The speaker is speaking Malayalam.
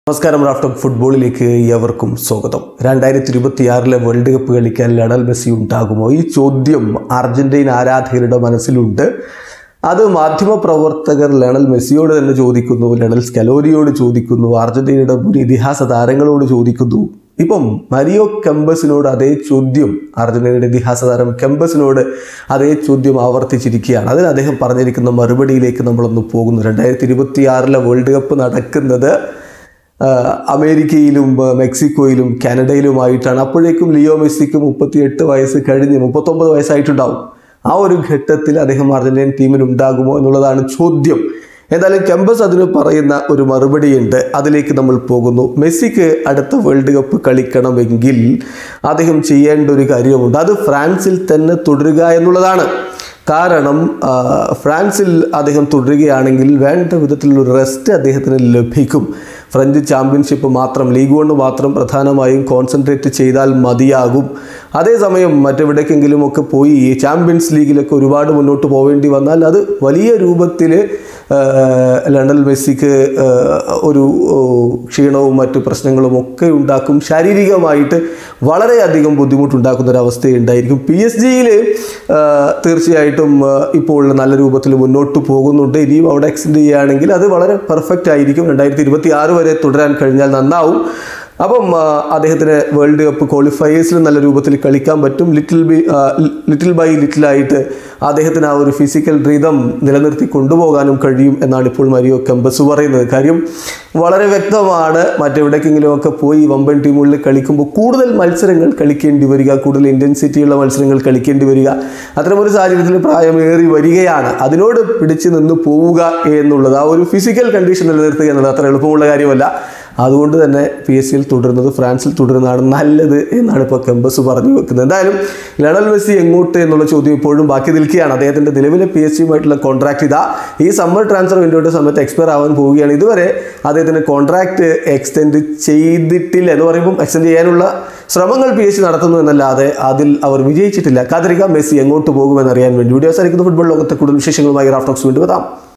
നമസ്കാരം റാഫ്റ്റ് ഓഫ് ഫുട്ബോളിലേക്ക് ഏവർക്കും സ്വാഗതം രണ്ടായിരത്തി ഇരുപത്തിയാറിലെ വേൾഡ് കപ്പ് കളിക്കാൻ ലണൽ മെസ്സി ഉണ്ടാകുമോ ഈ ചോദ്യം അർജന്റീന ആരാധകരുടെ മനസ്സിലുണ്ട് അത് മാധ്യമപ്രവർത്തകർ ലണൽ മെസ്സിയോട് തന്നെ ചോദിക്കുന്നു ലണൽ സ്കലോരിയോട് ചോദിക്കുന്നു അർജന്റീനയുടെ മുൻ ഇതിഹാസ താരങ്ങളോട് ചോദിക്കുന്നു ഇപ്പം മരിയോ കെമ്പസിനോട് അതേ ചോദ്യം അർജന്റീനയുടെ ഇതിഹാസ താരം കെമ്പസിനോട് അതേ ചോദ്യം ആവർത്തിച്ചിരിക്കുകയാണ് അതിന് അദ്ദേഹം പറഞ്ഞിരിക്കുന്ന മറുപടിയിലേക്ക് നമ്മളൊന്ന് പോകുന്നു രണ്ടായിരത്തി ഇരുപത്തിയാറിലെ വേൾഡ് കപ്പ് നടക്കുന്നത് ആഹ് അമേരിക്കയിലും ആഹ് മെക്സിക്കോയിലും കാനഡയിലുമായിട്ടാണ് അപ്പോഴേക്കും ലിയോ മെസ്സിക്ക് മുപ്പത്തിയെട്ട് വയസ്സ് കഴിഞ്ഞ് മുപ്പത്തൊമ്പത് വയസ്സായിട്ടുണ്ടാവും ആ ഒരു ഘട്ടത്തിൽ അദ്ദേഹം അർജന്റീൻ ടീമിൽ ഉണ്ടാകുമോ എന്നുള്ളതാണ് ചോദ്യം എന്തായാലും കെമ്പസ് അതിന് പറയുന്ന ഒരു മറുപടിയുണ്ട് അതിലേക്ക് നമ്മൾ പോകുന്നു മെസ്സിക്ക് അടുത്ത വേൾഡ് കപ്പ് കളിക്കണമെങ്കിൽ അദ്ദേഹം ചെയ്യേണ്ട ഒരു കാര്യമുണ്ട് അത് ഫ്രാൻസിൽ തന്നെ തുടരുക എന്നുള്ളതാണ് കാരണം ആ, ഫ്രാൻസിൽ അദ്ദേഹം തുടരുകയാണെങ്കിൽ വേണ്ട വിധത്തിലുള്ള ഒരു റെസ്റ്റ് അദ്ദേഹത്തിന് ലഭിക്കും ഫ്രഞ്ച് ചാമ്പ്യൻഷിപ്പ് മാത്രം ലീഗ് കൊണ്ട് മാത്രം പ്രധാനമായും കോൺസെൻട്രേറ്റ് ചെയ്താൽ മതിയാകും അതേസമയം മറ്റെവിടേക്കെങ്കിലും ഒക്കെ പോയി ഈ ചാമ്പ്യൻസ് ലീഗിലൊക്കെ ഒരുപാട് മുന്നോട്ട് പോവേണ്ടി വന്നാൽ അത് വലിയ രൂപത്തിൽ ലണ്ടൻ മെസ്സിക്ക് ആ, ഒരു ഓ, ക്ഷീണവും മറ്റു പ്രശ്നങ്ങളും ഒക്കെ ഉണ്ടാക്കും ശാരീരികമായിട്ട് വളരെയധികം ബുദ്ധിമുട്ടുണ്ടാക്കുന്ന ഒരു അവസ്ഥയുണ്ടായിരിക്കും പി എസ് ജിയിൽ തീർച്ചയായിട്ടും ആ, ഇപ്പോൾ നല്ല രൂപത്തിൽ മുന്നോട്ട് പോകുന്നുണ്ട് ഇനിയും അവിടെ എക്സ്റ്റെൻഡ് ചെയ്യുകയാണെങ്കിൽ അത് വളരെ പെർഫെക്റ്റ് ആയിരിക്കും രണ്ടായിരത്തി ഇരുപത്തി ആറ് വരെ തുടരാൻ കഴിഞ്ഞാൽ നന്നാവും അപ്പം ആ, അദ്ദേഹത്തിന് വേൾഡ് കപ്പ് ക്വാളിഫയേഴ്സിൽ നല്ല രൂപത്തിൽ കളിക്കാൻ പറ്റും ലിറ്റിൽ ബി ആ, ലിറ്റിൽ ബൈ ലിറ്റിലായിട്ട് അദ്ദേഹത്തിന് ആ ഒരു ഫിസിക്കൽ റിതം നിലനിർത്തി കൊണ്ടുപോകാനും കഴിയും എന്നാണ് ഇപ്പോൾ മരിയോ കെമ്പസ് പറയുന്നത് കാര്യം വളരെ വ്യക്തമാണ് മറ്റെവിടേക്കെങ്കിലും ഒക്കെ പോയി വമ്പൻ ടീമുകളിൽ കളിക്കുമ്പോൾ കൂടുതൽ മത്സരങ്ങൾ കളിക്കേണ്ടി വരിക കൂടുതൽ ഇൻറ്റൻസിറ്റിയുള്ള മത്സരങ്ങൾ കളിക്കേണ്ടി വരിക അത്തരമൊരു സാഹചര്യത്തിൽ പ്രായമേറി വരികയാണ് അതിനോട് പിടിച്ചു നിന്ന് പോവുക എന്നുള്ളത് ആ ഒരു ഫിസിക്കൽ കണ്ടീഷൻ നിലനിർത്തുക എന്നുള്ളത് അത്ര എളുപ്പമുള്ള കാര്യമല്ല അതുകൊണ്ട് തന്നെ പി എസ് സിയിൽ തുടരുന്നത് ഫ്രാൻസിൽ തുടരുന്നതാണ് നല്ലത് എന്നാണ് ഇപ്പോൾ കെമ്പസ് പറഞ്ഞു വെക്കുന്നത് എന്തായാലും ലണൽ മെസ്സി എങ്ങോട്ട് എന്നുള്ള ചോദ്യം ഇപ്പോഴും ബാക്കി നിൽക്കുകയാണ് അദ്ദേഹത്തിൻ്റെ നിലവിലെ പി എസ് സിയുമായിട്ടുള്ള കോൺട്രാക്ട് ഇതാ ഈ സമ്മർ ട്രാൻസ്ഫർ വിൻഡോയുടെ സമയത്ത് എക്സ്പയർ ആവാൻ പോവുകയാണ് ഇതുവരെ അദ്ദേഹത്തിൻ്റെ കോൺട്രാക്ട് എക്സ്റ്റെൻഡ് ചെയ്തിട്ടില്ല എന്ന് പറയുമ്പോൾ എക്സ്റ്റെൻഡ് ചെയ്യാനുള്ള ശ്രമങ്ങൾ പി എസ് സി നടത്തുന്നു എന്നല്ലാതെ അതിൽ അവർ വിജയിച്ചിട്ടില്ല കാത്തിരിക്കാം മെസ്സി എങ്ങോട്ട് പോകുമെന്ന് അറിയാൻ വേണ്ടി വീഡിയോ സാധിക്കുന്ന ഫുട്ബോൾ ലോകത്തെ കൂടുതൽ വിശേഷങ്ങളുമായി റാഫ്റ്റോക്സ് വീണ്ടും എത്താം